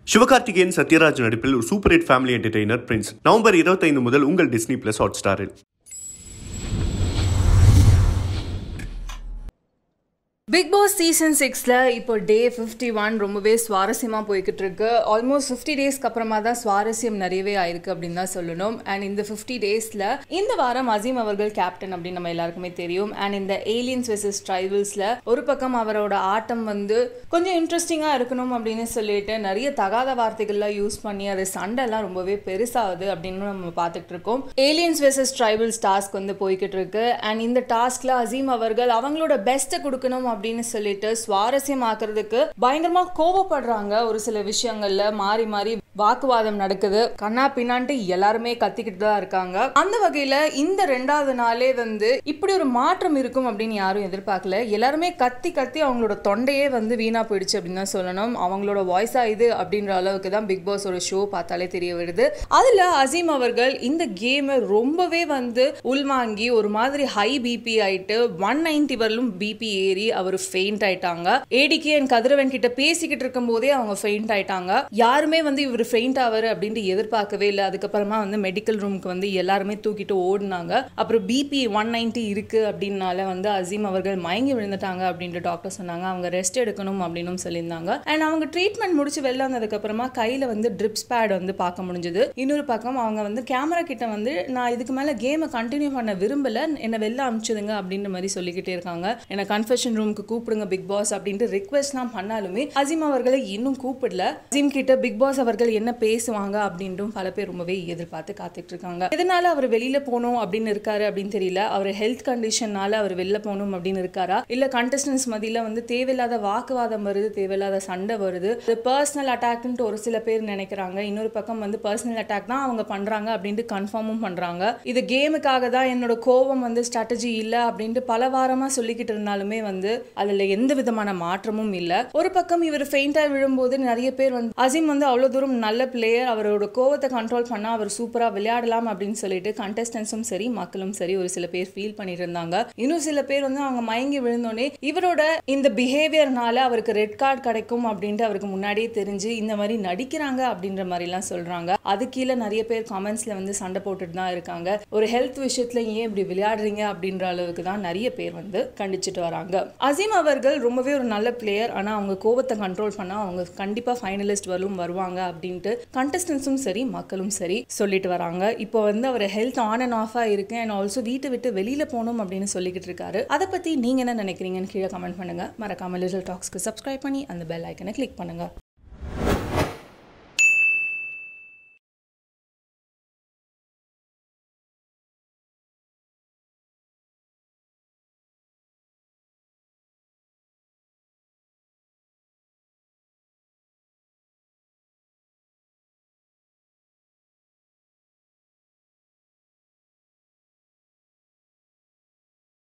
சிவகார்த்திகேயன் சத்யராஜ் நடிப்பில் ஒரு super hit family entertainer Prince November இருபத்தைந்து முதல் உங்கள் டிஸ்னி பிளஸ் ஹாட் ஸ்டாரில் பிக் பாஸ் சீசன் சிக்ஸில் இப்போ டே ஃபிஃப்டி ஒன் ரொம்பவே சுவாரஸ்யமாக போய்கிட்டு இருக்கு ஆல்மோஸ்ட் ஃபிஃப்டி டேஸ்க்கு அப்புறமா தான் சுவாரஸ்யம் நிறையவே ஆயிருக்கு அப்படின்னு தான் சொல்லணும் அண்ட் இந்த ஃபிஃப்டி டேஸில் இந்த வாரம் அசீம் அவர்கள் கேப்டன் அப்படின்னு நம்ம எல்லாருக்குமே தெரியும் அண்ட் இந்த ஏலியன்ஸ் வெர்சஸ் ட்ரைவல்ஸில் ஒரு பக்கம் அவரோட ஆட்டம் வந்து கொஞ்சம் இன்ட்ரெஸ்டிங்காக இருக்கணும் அப்படின்னு சொல்லிட்டு நிறைய தகாத வார்த்தைகள்லாம் யூஸ் பண்ணி அது சண்டைலாம் ரொம்பவே பெருசாகுது அப்படின்னு நம்ம பார்த்துட்டு இருக்கோம் ஏலியன்ஸ் வெர்சஸ் ட்ரைவல்ஸ் டாஸ்க் வந்து போய்கிட்டு இருக்கு அண்ட் இந்த டாஸ்க்ல அசீம் அவர்கள் அவங்களோட பெஸ்ட்டை கொடுக்கணும் அப்படின்னு சொல்லிட்டு சுவாரஸ்யமாக்குறதுக்கு பயங்கரமா கோவப்படுறாங்க ஒரு சில விஷயங்கள்ல மாறி மாறி வாக்குவாதம் நடக்குது கண்ணா பின்னான்ட்டு எல்லாருமே கத்திக்கிட்டு தான் இருக்காங்க அந்த வகையில இந்த ரெண்டாவது நாளே வந்து இப்படி ஒரு மாற்றம் இருக்கும் அப்படின்னு யாரும் எதிர்பார்க்கல எல்லாருமே கத்தி கத்தி அவங்களோட தொண்டையே வந்து வீணா போயிடுச்சு அப்படின்னு தான் சொல்லணும் அவங்களோட வாய்ஸா இது அப்படின்ற அளவுக்கு தான் பிக் பாஸ் ஒரு ஷோ பார்த்தாலே தெரிய வருது அதுல அசீம் அவர்கள் இந்த கேமை ரொம்பவே வந்து உள்வாங்கி ஒரு மாதிரி ஹை பிபி ஆயிட்டு ஒன் நைன்டி வரலும் பிபி ஏறி அவர் ஃபெயிண்ட் ஆயிட்டாங்க ஏடிகே அண்ட் கதிரவன் கிட்ட பேசிக்கிட்டு இருக்கும் போதே அவங்க ஃபெயிண்ட் ஆயிட்டாங்க யாருமே வந்து இவர் ஃபெயிண்ட் ஆவார் அப்படின்ட்டு எதிர்பார்க்கவே இல்லை அதுக்கப்புறமா வந்து மெடிக்கல் ரூமுக்கு வந்து எல்லாருமே தூக்கிட்டு ஓடினாங்க அப்புறம் பிபி ஒன் நைன்டி இருக்கு அப்படின்னால வந்து அசீம் அவர்கள் மயங்கி விழுந்துட்டாங்க அப்படின்ட்டு டாக்டர் சொன்னாங்க அவங்க ரெஸ்ட் எடுக்கணும் அப்படின்னு சொல்லியிருந்தாங்க அண்ட் அவங்க ட்ரீட்மெண்ட் முடிச்சு வெளில வந்ததுக்கு அப்புறமா கையில வந்து ட்ரிப்ஸ் பேட் வந்து பார்க்க முடிஞ்சது இன்னொரு பக்கம் அவங்க வந்து கேமரா கிட்ட வந்து நான் இதுக்கு மேல கேமை கண்டினியூ பண்ண விரும்பல என்ன வெளில அனுப்பிச்சுதுங்க அப்படின்ற மாதிரி சொல்லிக்கிட்டே இருக்காங்க என்ன கன்ஃபெஷன் ரூமுக்கு கூப்பிடுங்க பிக் பாஸ் அப்படின்ட்டு ரிக்வெஸ்ட்லாம் பண்ணாலுமே அசீம் அவர்களை இன்னும் கூப்பிடல அசீம் கிட்ட பிக் பாஸ் அவர்கள் என்ன பேசுவாங்க அப்படின்ட்டும் பல பேர் ரொம்பவே எதிர்பார்த்து காத்துட்டு இருக்காங்க இதனால அவர் வெளியில போகணும் அப்படின்னு இருக்காரு அப்படின்னு தெரியல அவர் ஹெல்த் கண்டிஷன்னால அவர் வெளில போகணும் அப்படின்னு இருக்காரா இல்ல கண்டஸ்டன்ஸ் மதியில வந்து தேவையில்லாத வாக்குவாதம் வருது தேவையில்லாத சண்டை வருது அது பர்சனல் அட்டாக்ன்ட்டு ஒரு சில பேர் நினைக்கிறாங்க இன்னொரு பக்கம் வந்து பர்சனல் அட்டாக் தான் அவங்க பண்றாங்க அப்படின்ட்டு கன்ஃபார்மும் பண்றாங்க இது கேமுக்காக தான் என்னோட கோபம் வந்து ஸ்ட்ராட்டஜி இல்ல அப்படின்ட்டு பல வாரமா சொல்லிக்கிட்டு இருந்தாலுமே வந்து அதுல எந்த விதமான மாற்றமும் இல்ல ஒரு பக்கம் இவர் ஃபெயிண்டா விழும்போது நிறைய பேர் வந்து அசீம் வந்து அவ்வளவு தூரம் நல்ல பிளேயர் அவரோட கோவத்தை கண்ட்ரோல் பண்ணா அவர் சூப்பரா விளையாடலாம் அப்படின்னு சொல்லிட்டு கண்டஸ்டன்ஸும் சரி மக்களும் சரி ஒரு சில பேர் ஃபீல் பண்ணிட்டு இருந்தாங்க இன்னும் சில பேர் வந்து அவங்க மயங்கி விழுந்தோடனே இவரோட இந்த பிஹேவியர்னால அவருக்கு ரெட் கார்டு கிடைக்கும் அப்படின்ட்டு அவருக்கு முன்னாடியே தெரிஞ்சு இந்த மாதிரி நடிக்கிறாங்க அப்படின்ற மாதிரிலாம் சொல்றாங்க அது கீழே நிறைய பேர் கமெண்ட்ஸ்ல வந்து சண்டை போட்டுட்டு தான் இருக்காங்க ஒரு ஹெல்த் விஷயத்துல ஏன் இப்படி விளையாடுறீங்க அப்படின்ற அளவுக்கு தான் நிறைய பேர் வந்து கண்டிச்சுட்டு வராங்க அசீம் அவர்கள் ரொம்பவே ஒரு நல்ல பிளேயர் ஆனா அவங்க கோபத்தை கண்ட்ரோல் பண்ணா அவங்க கண்டிப்பா ஃபைனலிஸ்ட் வரும் வருவாங்க அப்படின்ட்டு கண்டஸ்டன்ஸும் சரி மக்களும் சரி சொல்லிட்டு வராங்க இப்போ வந்து அவர் ஹெல்த் ஆன் அண்ட் ஆஃபாக இருக்கு அண்ட் ஆல்சோ வீட்டை விட்டு வெளியில போகணும் அப்படின்னு சொல்லிக்கிட்டு இருக்காரு அதை பத்தி நீங்க என்ன நினைக்கிறீங்கன்னு கீழே கமெண்ட் பண்ணுங்க மறக்காம லிட்டில் டாக்ஸ்க்கு சப்ஸ்கிரைப் பண்ணி அந்த பெல் ஐக்கனை கிளிக் பண்ணுங்க